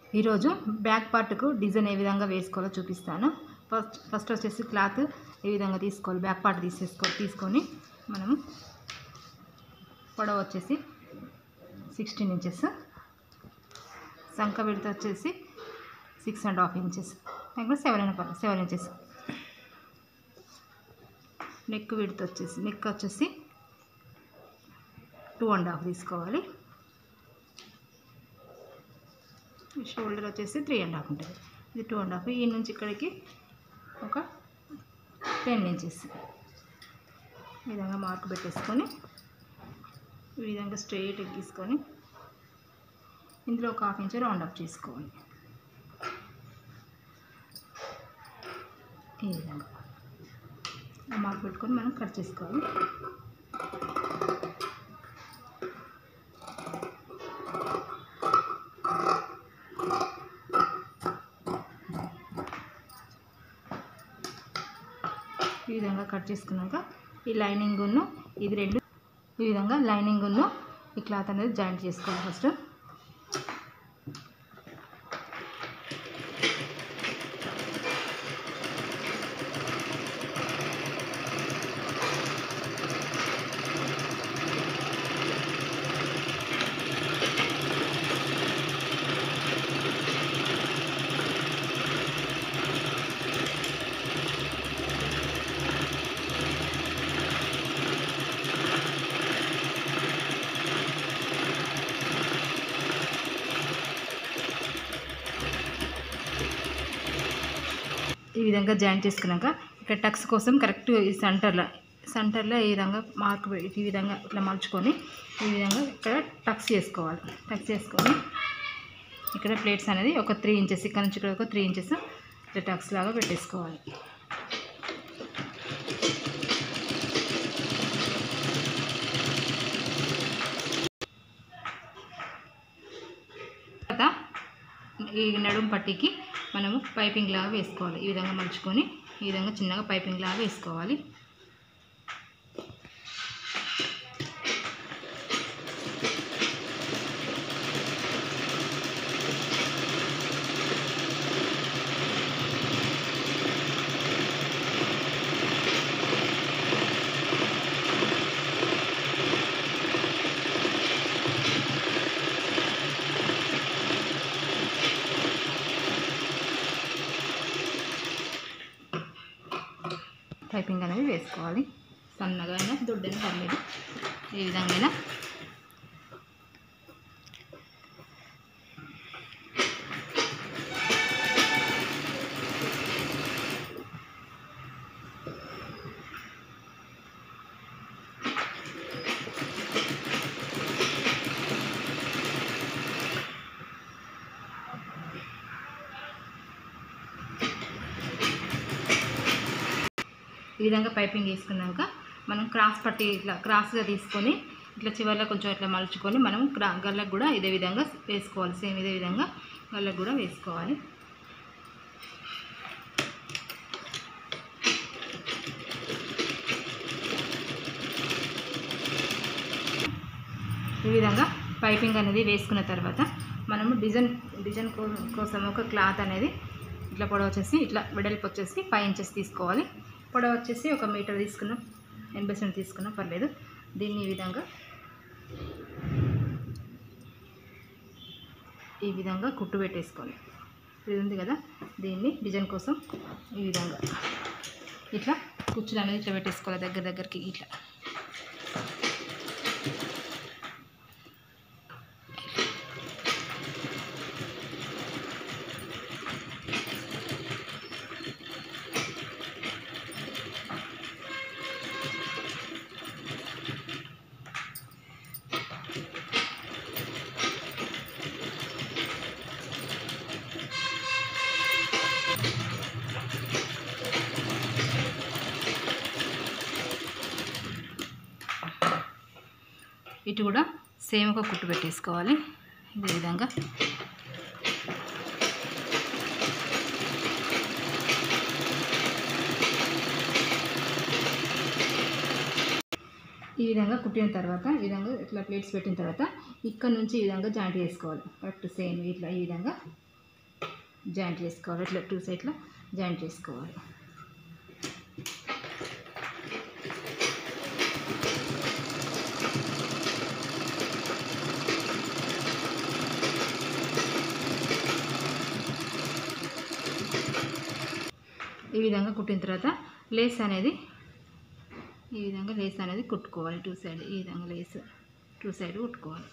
ఈరోజు back పార్ట్కు design ఏ విధంగా వేసుకోవాలో చూపిస్తాను ఫస్ట్ ఫస్ట్ వచ్చేసి క్లాత్ ఏ విధంగా తీసుకోవాలి బ్యాక్ పార్ట్ తీసేసుకో తీసుకొని మనము పొడవు వచ్చేసి సిక్స్టీన్ ఇంచెస్ సంఖ విడత వచ్చేసి సిక్స్ అండ్ హాఫ్ ఇంచెస్ లేకపోతే seven and seven inches neck విడత వచ్చేసి నెక్ వచ్చేసి టూ అండ్ హాఫ్ తీసుకోవాలి షోల్డర్ వచ్చేసి త్రీ అండ్ హాఫ్ ఉంటుంది ఇది టూ అండ్ హాఫ్ ఈ నుంచి ఇక్కడికి ఒక టెన్ ఇంచెస్ ఈ విధంగా మార్క్ పెట్టేసుకొని ఈ విధంగా స్ట్రైట్ గీసుకొని ఇందులో ఒక హాఫ్ ఇంచ్ రౌండ్ అప్ చేసుకోవాలి ఈ విధంగా మార్క్ పెట్టుకొని మనం కట్ చేసుకోవాలి ఈ విధంగా కట్ చేసుకున్నాక ఈ లైనింగ్ను ఇది రెండు ఈ విధంగా లైనింగ్ను ఈ క్లాత్ అనేది జాయింట్ చేసుకోవాలి ఫస్ట్ ఈ విధంగా జాయిన్ చేసుకున్నాక ఇక్కడ టక్స్ కోసం కరెక్ట్ ఈ సెంటర్లో సెంటర్లో ఈ విధంగా మార్క్ పె- ఈ విధంగా ఇట్లా మలుచుకొని ఈ విధంగా ఇక్కడ టక్స్ చేసుకోవాలి టక్స్ చేసుకొని ఇక్కడ ప్లేట్స్ అనేది ఒక త్రీ ఇంచెస్ ఇక్కడ నుంచి ఇక్కడ ఒక త్రీ ఇంచెస్ ఇట్లా టక్స్ లాగా పెట్టేసుకోవాలి తర్వాత ఈ నడుం పట్టీకి మనము పైపింగ్ లాగా వేసుకోవాలి ఈ విధంగా మలుచుకొని ఈ విధంగా చిన్నగా పైపింగ్ లాగా వేసుకోవాలి పైపింగ్ అనేది వేసుకోవాలి సన్నగా అయినా దొడ్డైనా పర్లేదు ఏ విధంగా అయినా ఈ విధంగా పైపింగ్ వేసుకున్నాక మనం క్రాస్ పట్టి ఇట్లా క్రాస్గా తీసుకొని ఇట్లా చివరిలో కొంచెం ఇట్లా మలుచుకొని మనం క్రా గల్లకు కూడా ఇదే విధంగా వేసుకోవాలి సేమ్ ఇదే విధంగా గల్లకు కూడా వేసుకోవాలి ఈ విధంగా పైపింగ్ అనేది వేసుకున్న తర్వాత మనము డిజైన్ డిజైన్ కో- కోసం ఒక క్లాత్ అనేది ఇట్లా పొడవు వచ్చేసి ఇట్లా వెడల్పు వచ్చేసి ఫైవ్ ఇంచెస్ తీసుకోవాలి పొడవు వచ్చేసి ఒక మీటర్ తీసుకున్నాం ఎనభై సెంట్ తీసుకున్నా పర్లేదు దీన్ని ఈ విధంగా ఈ విధంగా కుట్టు పెట్టేసుకోవాలి ఇది ఉంది కదా దీన్ని డిజైన్ కోసం ఈ విధంగా ఇట్లా కుచ్చులు అనేది ఇట్లా పెట్టేసుకోవాలి దగ్గర దగ్గరికి ఇట్లా ఇటు కూడా సేమ్ ఒక కుట్టు పెట్టేసుకోవాలి ఇదే విధంగా ఈ విధంగా కుట్టిన తర్వాత ఈ విధంగా ఇట్లా ప్లేట్స్ పెట్టిన తర్వాత ఇక్కడ నుంచి ఈ విధంగా జాయింట్ చేసుకోవాలి కరెక్ట్ సేమ్ ఇట్లా ఈ విధంగా జాయింట్ చేసుకోవాలి ఇట్లా టూ సైడ్లో జాయింట్ చేసుకోవాలి ఈ విధంగా కుట్టిన తర్వాత లేస్ అనేది ఈ విధంగా లేస్ అనేది కుట్టుకోవాలి టూ సైడ్ ఈ విధంగా లేస్ టూ సైడ్ కుట్టుకోవాలి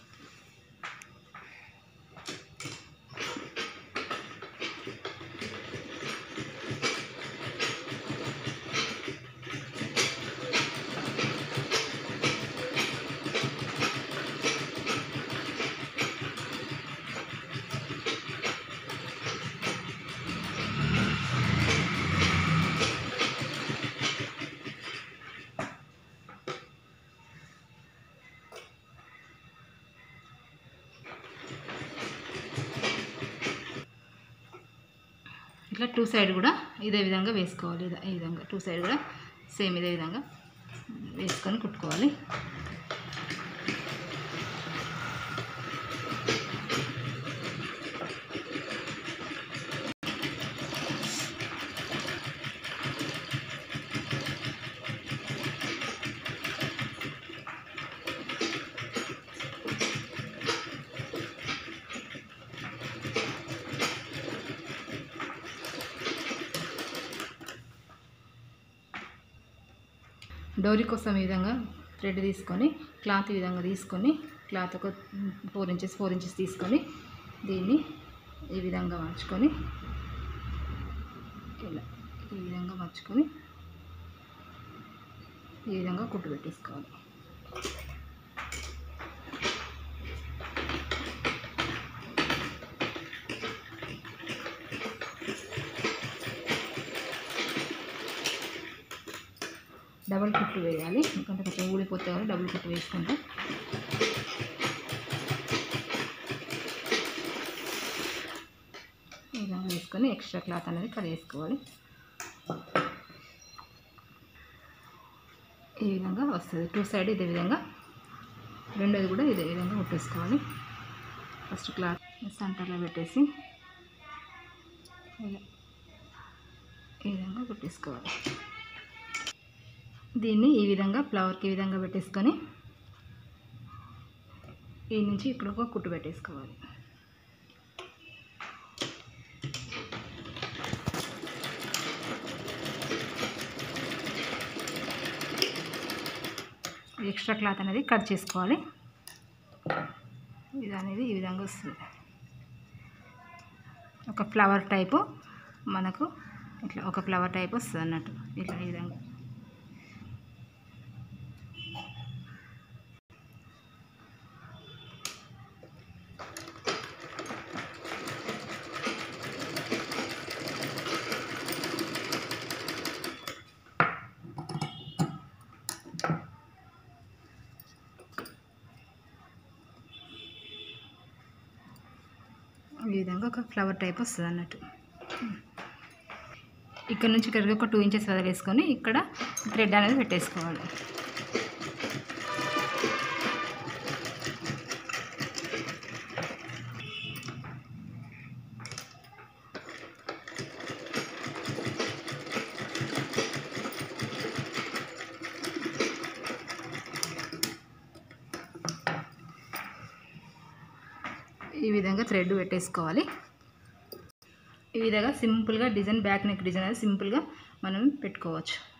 ఇట్లా టూ సైడ్ కూడా ఇదే విధంగా వేసుకోవాలి ఇదే- ఈ విధంగా టూ సైడ్ కూడా సేమ్ ఇదే విధంగా వేసుకొని కుట్టుకోవాలి డోరీ కోసం ఈ విధంగా థ్రెడ్ తీసుకొని క్లాత్ ఈ విధంగా తీసుకొని క్లాత్ ఒక ఫోర్ ఇంచెస్ ఫోర్ ఇంచెస్ తీసుకొని దీన్ని ఈ విధంగా మార్చుకొని ఇలా ఈ విధంగా మార్చుకొని ఈ విధంగా కుట్టు పెట్టేసుకోవాలి డబల్ కుట్టు వేయాలి ఎందుకంటే కొంచెం ఊడిపోతే కానీ డబుల్ కుట్టు వేసుకుంటాం ఈ విధంగా వేసుకొని ఎక్స్ట్రా క్లాత్ అనేది కట్ చేసుకోవాలి ఈ విధంగా వస్తుంది టూ సైడ్ ఇదే విధంగా రెండోది కూడా ఇదే విధంగా కుట్టేసుకోవాలి ఫస్ట్ క్లాత్ సెంటర్లో పెట్టేసి ఇలా ఈ విధంగా కుట్టేసుకోవాలి దీన్ని ఈ విధంగా ఫ్లవర్కి ఈ విధంగా పెట్టేసుకొని ఈ నుంచి ఇక్కడ ఒక కుట్టు పెట్టేసుకోవాలి ఎక్స్ట్రా క్లాత్ అనేది కట్ చేసుకోవాలి ఇది అనేది ఈ విధంగా వస్తుంది ఒక ఫ్లవర్ టైపు మనకు ఇట్లా ఒక ఫ్లవర్ టైప్ వస్తుంది అన్నట్టు ఇట్లా ఈ విధంగా ఈ విధంగా ఒక ఫ్లవర్ టైప్ వస్తుంది అన్నట్టు ఇక్కడ నుంచి ఇక్కడికి ఒక టూ ఇంచెస్ వదిలేసుకొని ఇక్కడ థ్రెడ్ అనేది పెట్టేసుకోవాలి ఈ విధంగా థ్రెడ్ పెట్టేసుకోవాలి ఈ విధంగా సింపుల్గా డిజైన్ బ్యాక్ నెక్ డిజైన్ అనేది సింపుల్గా మనం పెట్టుకోవచ్చు